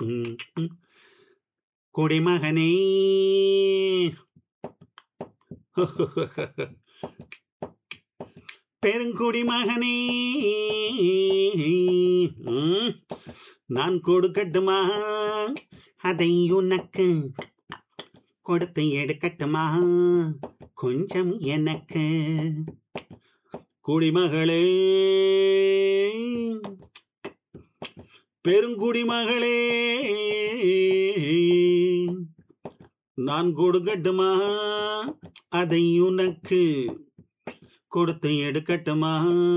ம், ம். குடிமகனே பெருங்குடிமகனே ம், நான் கொடுக்கட்டுமா அதை உனக்கு கொடுத்து எடுக்கட்டுமா கொஞ்சம் எனக்கு குடிமகளே பெருங்குடிமகளே நான் கொடுக்கட்டுமா அதை உனக்கு கொடுத்து எடுக்கட்டுமா